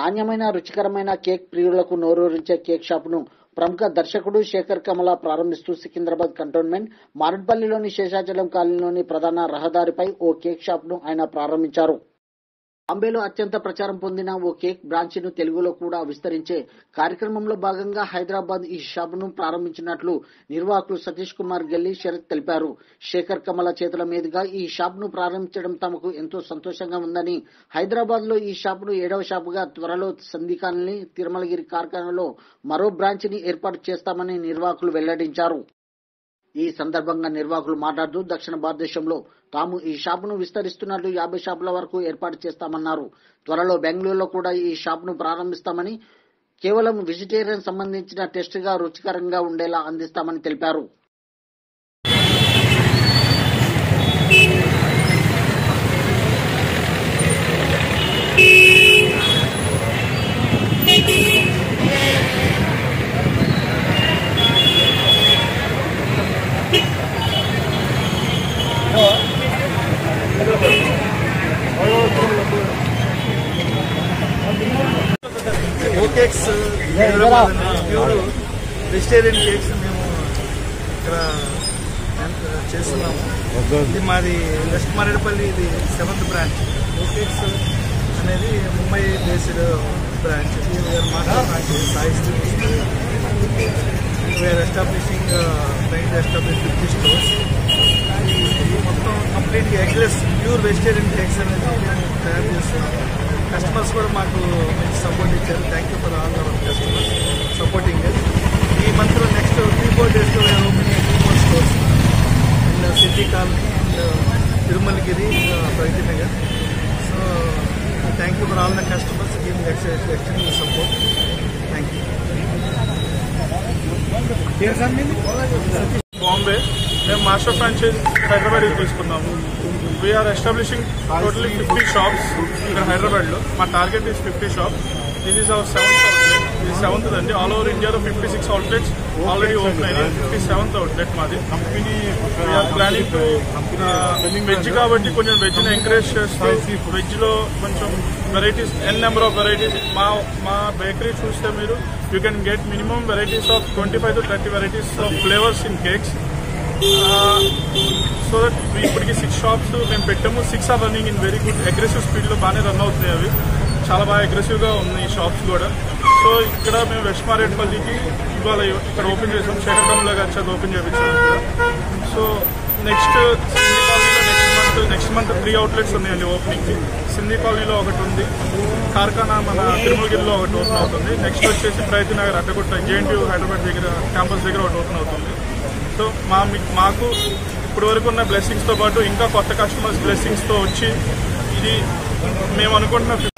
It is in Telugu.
నాణ్యమైన రుచికరమైన కేక్ ప్రియులకు నోరూరించే కేక్ షాపును ప్రముఖ దర్శకుడు శేఖర్ కమల ప్రారంభిస్తూ సికింద్రాబాద్ కంటోన్మెంట్ మారడ్పల్లిలోని శేషాచలం కాలనీలోని ప్రధాన రహదారిపై ఓ కేక్ షాప్ను ఆయన ప్రారంభించారు బాంబేలో అత్యంత ప్రచారం పొందిన ఓ కేక్ బ్రాంచ్ను తెలుగులో కూడా విస్తరించే కార్యక్రమంలో భాగంగా హైదరాబాద్ ఈ షాపును ప్రారంభించినట్లు నిర్వాహకులు సతీష్ కుమార్ గెల్లి శరత్ తెలిపారు శేఖర్ కమల చేతుల మీదుగా ఈ షాపును ప్రారంభించడం తమకు ఎంతో సంతోషంగా ఉందని హైదరాబాద్ లో ఈ షాపును ఏడవ షాపుగా త్వరలో సంధికాలని తిరుమలగిరి కార్ఖానాలో మరో బ్రాంచ్ ని ఏర్పాటు చేస్తామని నిర్వాహకులు వెల్లడించారు ఈ సందర్భంగా నిర్వాహకులు మాట్లాడుతూ దక్షిణ భారతదేశంలో తాము ఈ షాపును విస్తరిస్తున్నట్లు యాభై షాపుల వరకు ఏర్పాటు చేస్తామన్నారు త్వరలో బెంగళూరులో కూడా ఈ షాపును ప్రారంభిస్తామని కేవలం వెజిటేరియన్ సంబంధించిన టెస్ట్ గా రుచికరంగా ఉండేలా అందిస్తామని తెలిపారు O cakes Hyderabad pure vegetarian cakes మేము ఇక్కడ చేస్తున్నాము ఇది మాది వెస్ట్ మరేడుపల్లి ఇది సెవెంత్ బ్రాంచ్ ఓ కేక్స్ అనేది Mumbai based branch we're master branch Sai we're establishing train establish fifty stores మొత్తం కంప్లీట్గా ఎగ్లెస్ ప్యూర్ వెజిటేరియన్ కేక్స్ అనేది మేము తయారు చేస్తున్నాము కస్టమర్స్ కూడా మాకు మంచి సపోర్ట్ ఇచ్చారు thank you for all our customers supporting ఈ మంత్లో నెక్స్ట్ త్రీ ఫోర్ డేస్లో మేము opening two more stores and city colony and Tirumalagiri Pragati Nagar so thank you for all the customers giving extend support thank you Bombay మేము మాస్టర్ ఫ్రాంచైజ్ హైదరాబాద్ తీసుకున్నాము we're establishing totally fifty shops ఇక్కడ హైదరాబాద్లో మా target is fifty shop this is our seventh outlet ఇది సెవెంత్ అండి ఆల్ ఓవర్ ఇండియాలో fifty six outlets already open అయినాయి ఫిఫ్టీ సెవెంత్ అవుట్లెట్ మాది company we're planning to veg కాబట్టి కొంచెం వెజ్ని ఎంకరేజ్ చేస్తూ వెజ్లో కొంచెం varieties N number of varieties మా మా బేకరీ చూస్తే మీరు you can get minimum varieties of twenty five to thirty varieties of flavours in cakes so that ఇప్పటికి సిక్స్ షాప్స్ మేము పెట్టాము six are running in very good aggressive స్పీడ్లో బాగానే రన్ అవుతున్నాయి అవి చాలా బాగా అగ్రెసివ్గా ఉన్నాయి ఈ షాప్స్ కూడా సో ఇక్కడ మేము వెస్ట్ మారేట్పల్లికి ఇవాళ ఇక్కడ ఓపెన్ చేసాం శేఖరంలో గారి చేత ఓపెన్ చేయించాము ఇక్కడ సో నెక్స్ట్ సింధీ కాలనీలో next month next month three outlets ఉన్నాయండి ఓపెనింగ్కి సింధీ కాలనీలో ఒకటి ఉంది కార్ఖానా మన తిరుమలగిరిలో ఒకటి ఓపెన్ అవుతుంది నెక్స్ట్ వచ్చేసి ప్రయత్న నగర్ అడ్డగుట్ట జేఎన్టీ హైదరాబాద్ దగ్గర క్యాంపస్ దగ్గర ఒకటి ఓపెన్ అవుతుంది సో మా మీ- మాకు ఇప్పటి వరకు ఉన్న బ్లెస్సింగ్స్తో పాటు ఇంకా కొత్త కస్టమర్స్ బ్లెస్సింగ్స్తో వచ్చి ఇది మేము అనుకుంటున్న